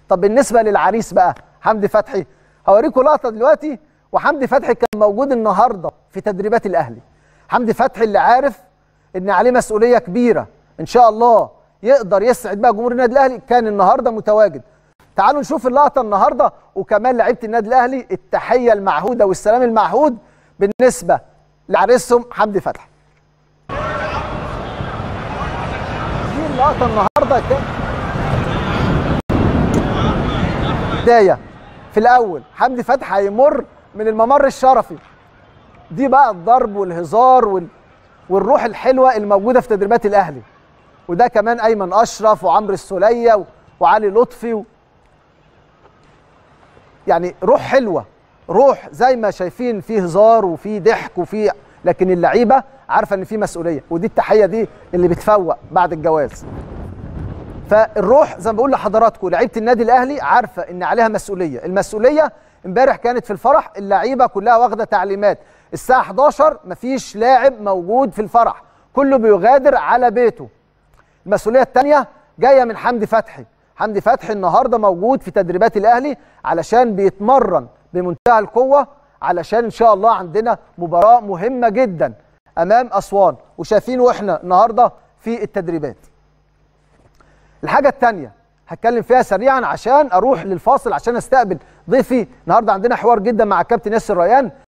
طب بالنسبه للعريس بقى حمدي فتحي هوريكم لقطه دلوقتي وحمدي فتحي كان موجود النهارده في تدريبات الاهلي حمدي فتحي اللي عارف ان عليه مسؤوليه كبيره ان شاء الله يقدر يسعد بقى جمهور النادي الاهلي كان النهارده متواجد تعالوا نشوف اللقطه النهارده وكمان لعيبه النادي الاهلي التحيه المعهوده والسلام المعهود بالنسبه لعريسهم حمدي فتحي دي اللقطه النهارده كان بدايه في الاول حمدي فتحي هيمر من الممر الشرفي دي بقى الضرب والهزار وال... والروح الحلوه الموجوده في تدريبات الاهلي وده كمان ايمن اشرف وعمرو السوليه و... وعلي لطفي و... يعني روح حلوه روح زي ما شايفين في هزار وفي ضحك وفي لكن اللعيبه عارفه ان في مسؤوليه ودي التحيه دي اللي بتفوق بعد الجواز فالروح زي ما بقول لحضراتكم لعيبه النادي الاهلي عارفه ان عليها مسؤوليه المسؤوليه امبارح كانت في الفرح اللعيبه كلها واخده تعليمات الساعه 11 مفيش لاعب موجود في الفرح كله بيغادر على بيته المسؤوليه الثانيه جايه من حمدي فتحي حمدي فتحي النهارده موجود في تدريبات الاهلي علشان بيتمرن بمنتهى القوه علشان ان شاء الله عندنا مباراه مهمه جدا امام اسوان وشايفين واحنا النهارده في التدريبات الحاجه الثانيه هتكلم فيها سريعا عشان اروح للفاصل عشان استقبل ضيفي النهارده عندنا حوار جدا مع الكابتن ياسر ريان